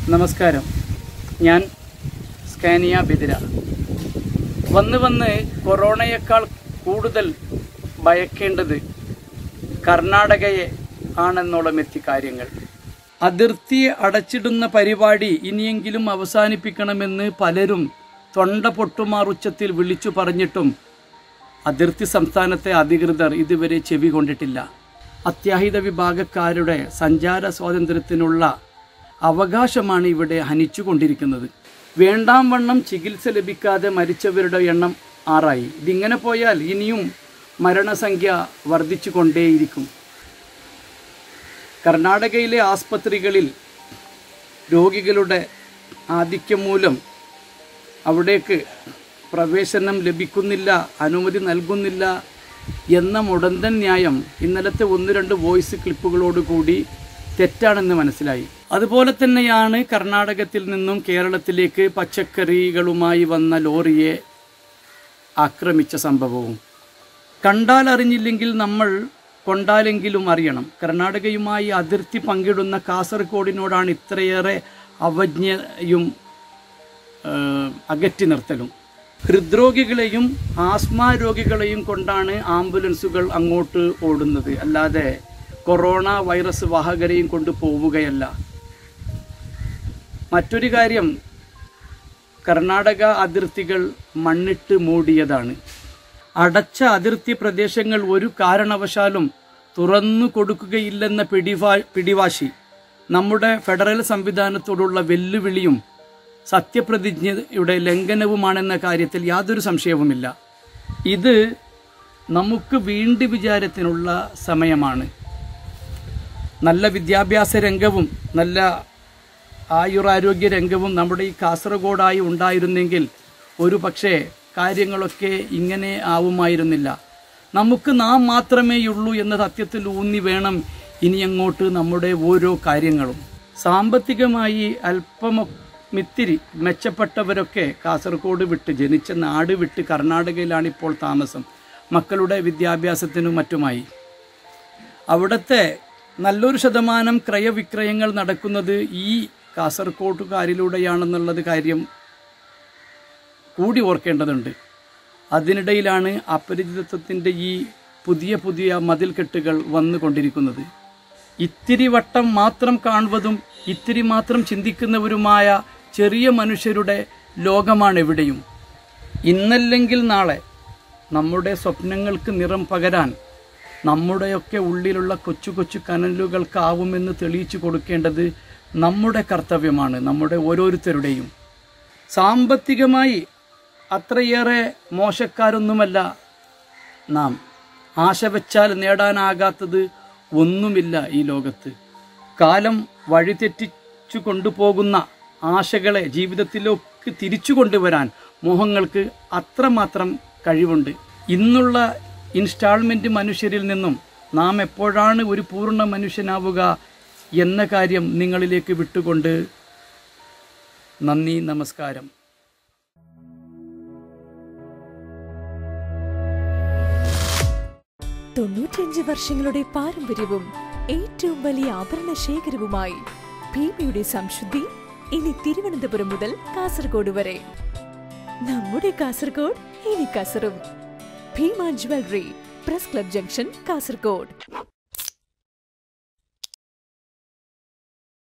നമസ്കാരം ഞാൻ സ്കാനിയ ബെദിര വന്ന് വന്ന് കൊറോണയേക്കാൾ കൂടുതൽ ഭയക്കേണ്ടത് കർണാടകയെ ആണെന്നോളം എത്തി കാര്യങ്ങൾ അതിർത്തി അടച്ചിടുന്ന പരിപാടി ഇനിയെങ്കിലും അവസാനിപ്പിക്കണമെന്ന് പലരും തൊണ്ട പൊട്ടുമാർ ഉച്ചത്തിൽ വിളിച്ചു പറഞ്ഞിട്ടും അതിർത്തി സംസ്ഥാനത്തെ അധികൃതർ ഇതുവരെ ചെവി കൊണ്ടിട്ടില്ല അത്യാഹിത വിഭാഗക്കാരുടെ സഞ്ചാര സ്വാതന്ത്ര്യത്തിനുള്ള അവകാശമാണ് ഇവിടെ ഹനിച്ചുകൊണ്ടിരിക്കുന്നത് വേണ്ടാം വണ്ണം ചികിത്സ ലഭിക്കാതെ മരിച്ചവരുടെ എണ്ണം ആറായി ഇതിങ്ങനെ പോയാൽ ഇനിയും മരണസംഖ്യ വർദ്ധിച്ചു കൊണ്ടേയിരിക്കും കർണാടകയിലെ ആസ്പത്രികളിൽ രോഗികളുടെ ആധിക്യം മൂലം അവിടേക്ക് പ്രവേശനം ലഭിക്കുന്നില്ല അനുമതി നൽകുന്നില്ല എന്ന മുടന്തൻ ന്യായം ഇന്നലത്തെ ഒന്ന് രണ്ട് വോയിസ് ക്ലിപ്പുകളോടുകൂടി തെറ്റാണെന്ന് മനസ്സിലായി അതുപോലെ തന്നെയാണ് കർണാടകത്തിൽ നിന്നും കേരളത്തിലേക്ക് പച്ചക്കറികളുമായി വന്ന ലോറിയെ ആക്രമിച്ച സംഭവവും കണ്ടാൽ അറിഞ്ഞില്ലെങ്കിൽ നമ്മൾ കൊണ്ടാലെങ്കിലും അറിയണം കർണാടകയുമായി അതിർത്തി പങ്കിടുന്ന കാസർഗോഡിനോടാണ് ഇത്രയേറെ അവജ്ഞയും ഏഹ്, അകറ്റി നിർത്തലും ഹൃദ്രോഗികളെയും ആസ്മ രോഗികളെയും കൊണ്ടാണ് ആംബുലൻസുകൾ അങ്ങോട്ട് ഓടുന്നത് അല്ലാതെ കൊറോണ വൈറസ് വാഹകരെയും കൊണ്ട് പോവുകയല്ല മറ്റൊരു കാര്യം കർണാടക അതിർത്തികൾ മണ്ണിട്ട് മൂടിയതാണ് അടച്ച അതിർത്തി പ്രദേശങ്ങൾ ഒരു കാരണവശാലും തുറന്നു കൊടുക്കുകയില്ലെന്ന പിടിവാ പിടിവാശി നമ്മുടെ ഫെഡറൽ സംവിധാനത്തോടുള്ള വെല്ലുവിളിയും സത്യപ്രതിജ്ഞയുടെ ലംഘനവുമാണെന്ന കാര്യത്തിൽ യാതൊരു സംശയവുമില്ല ഇത് നമുക്ക് വീണ്ടും വിചാരത്തിനുള്ള സമയമാണ് നല്ല വിദ്യാഭ്യാസ രംഗവും നല്ല ആയുരാരോഗ്യ രംഗവും നമ്മുടെ ഈ കാസർഗോഡായി ഉണ്ടായിരുന്നെങ്കിൽ ഒരു പക്ഷേ കാര്യങ്ങളൊക്കെ ഇങ്ങനെ ആവുമായിരുന്നില്ല നമുക്ക് നാം മാത്രമേയുള്ളൂ എന്ന സത്യത്തിൽ ഊന്നി വേണം ഇനി അങ്ങോട്ട് നമ്മുടെ ഓരോ കാര്യങ്ങളും സാമ്പത്തികമായി അല്പമിത്തിരി മെച്ചപ്പെട്ടവരൊക്കെ കാസർഗോഡ് വിട്ട് ജനിച്ച നാട് വിട്ട് കർണാടകയിലാണ് ഇപ്പോൾ താമസം മക്കളുടെ വിദ്യാഭ്യാസത്തിനും മറ്റുമായി അവിടുത്തെ നല്ലൊരു ശതമാനം ക്രയവിക്രയങ്ങൾ നടക്കുന്നത് ഈ കാസർഗോട്ടുകാരിലൂടെയാണെന്നുള്ളത് കാര്യം കൂടി ഓർക്കേണ്ടതുണ്ട് അതിനിടയിലാണ് അപരിചിതത്വത്തിൻ്റെ ഈ പുതിയ പുതിയ മതിൽക്കെട്ടുകൾ വന്നുകൊണ്ടിരിക്കുന്നത് ഇത്തിരി വട്ടം മാത്രം കാണുന്നതും ഇത്തിരി മാത്രം ചിന്തിക്കുന്നവരുമായ ചെറിയ മനുഷ്യരുടെ ലോകമാണ് എവിടെയും ഇന്നല്ലെങ്കിൽ നാളെ നമ്മുടെ സ്വപ്നങ്ങൾക്ക് നിറം പകരാൻ നമ്മുടെയൊക്കെ ഉള്ളിലുള്ള കൊച്ചു കൊച്ചു കനലുകൾക്കാവുമെന്ന് തെളിയിച്ചു കൊടുക്കേണ്ടത് നമ്മുടെ കർത്തവ്യമാണ് നമ്മുടെ ഓരോരുത്തരുടെയും സാമ്പത്തികമായി അത്രയേറെ മോശക്കാരൊന്നുമല്ല നാം ആശ വെച്ചാൽ നേടാനാകാത്തത് ഒന്നുമില്ല ഈ ലോകത്ത് കാലം വഴിതെറ്റിച്ചു കൊണ്ടുപോകുന്ന ആശകളെ ജീവിതത്തിലേക്ക് തിരിച്ചു കൊണ്ടുവരാൻ മോഹങ്ങൾക്ക് അത്രമാത്രം കഴിവുണ്ട് ഇന്നുള്ള ഇൻസ്റ്റാൾമെൻറ്റ് മനുഷ്യരിൽ നിന്നും നാം എപ്പോഴാണ് ഒരു പൂർണ്ണ മനുഷ്യനാവുക എന്ന കാര്യം നിങ്ങളിലേക്ക് വിട്ടുകൊണ്ട് നന്ദി നമസ്കാരം തൊണ്ണൂറ്റിയഞ്ച് വർഷങ്ങളുടെ പാരമ്പര്യവും ഏറ്റവും വലിയ ആഭരണ ശേഖരവുമായി ഭീമയുടെ സംശുദ്ധി ഇനി തിരുവനന്തപുരം മുതൽ കാസർഗോഡ് വരെ നമ്മുടെ കാസർഗോഡ് ഇനി കസറും Bhima jewellery press club junction Kasaragod